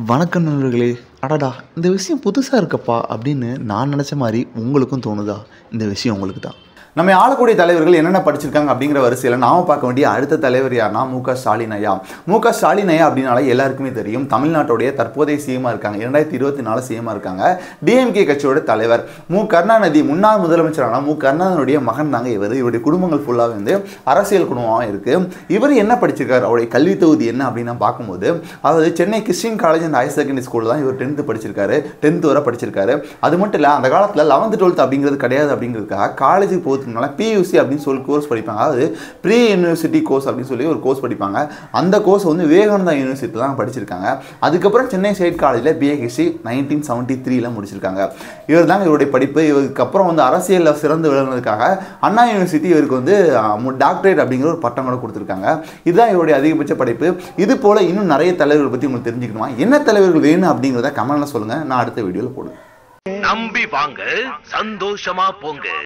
வணக்கம் நண்பர்களே அடடா இந்த விஷயம் புதுசாக இருக்கப்பா அப்படின்னு நான் நினச்ச மாதிரி உங்களுக்கும் தோணுதா இந்த விஷயம் உங்களுக்கு தான் நம்ம ஆளக்கூடிய தலைவர்கள் என்னென்ன படிச்சிருக்காங்க அப்படிங்கிற வரிசையில் நாம பார்க்க வேண்டிய அடுத்த தலைவர் யார்னா மு க ஸ்டாலின் ஐயா மு க ஸ்டாலின் ஐயா அப்படின்னாலே எல்லாருக்குமே தெரியும் தமிழ்நாட்டுடைய தற்போதைய சிஎமாக இருக்காங்க இரண்டாயிரத்தி இருபத்தி நாலு சிஎமாக இருக்காங்க டிஎம்கே கட்சியோட தலைவர் மு கருணாநிதி முன்னாள் முதலமைச்சரான மு கருணாநிதியுடைய மகன் தாங்க இவர் இவருடைய குடும்பங்கள் ஃபுல்லாக வந்து அரசியல் குடும்பமாக இருக்கு இவர் என்ன படிச்சிருக்காரு அவருடைய கல்வி தொகுதி என்ன அப்படின்னு நான் பார்க்கும்போது அதாவது Chennai Christian college and higher secondary ஸ்கூலில் தான் இவர் டென்த்து படிச்சிருக்காரு டென்த் வரை படிச்சிருக்காரு அது மட்டும் இல்லை அந்த காலத்தில் லெவன்த்து டுவெல்த் அப்படிங்கிறது கிடையாது அப்படிங்கிறதுக்காக காலேஜுக்கு போகிறதுக்கு முன்னால் பியூசி அப்படின்னு சொல்லி கோர்ஸ் படிப்பாங்க அதாவது ப்ரீ யூனிவர்சிட்டி கோர்ஸ் அப்படின்னு சொல்லி ஒரு கோர்ஸ் படிப்பாங்க அந்த கோர்ஸ் வந்து விவேகானந்தா யூனிவர்சிட்டி தான் படிச்சிருக்காங்க அதுக்கப்புறம் சென்னை ஸ்டேட் காலேஜில் பிஏ ஹிஸ்ட்ரி நைன்டீன் செவன்ட்டி த்ரீல முடிச்சிருக்காங்க இவர் தாங்க இவருடைய படிப்பு இவருக்கு அப்புறம் வந்து அரசியலில் சிறந்து விளங்குனதுக்காக அண்ணா யூனிவர்சிட்டி இவருக்கு வந்து டாக்டரேட் அப்படிங்கிற ஒரு பட்டம் கூட கொடுத்துருக்காங்க இதுதான் இவருடைய அதிகபட்ச படிப்பு இது போல் இன்னும் நிறைய தலைவர்கள் பற்றி உங்களுக்கு தெரிஞ்சுக்கணுமா என்ன தலைவர்கள் வேணும் அப்படிங்கிறத கமெண்ட்ல சொல்லுங்கள் நான் அடுத்த வீடியோவில் போடுவேன் நம்பி வாங்க சந்தோஷமா போங்க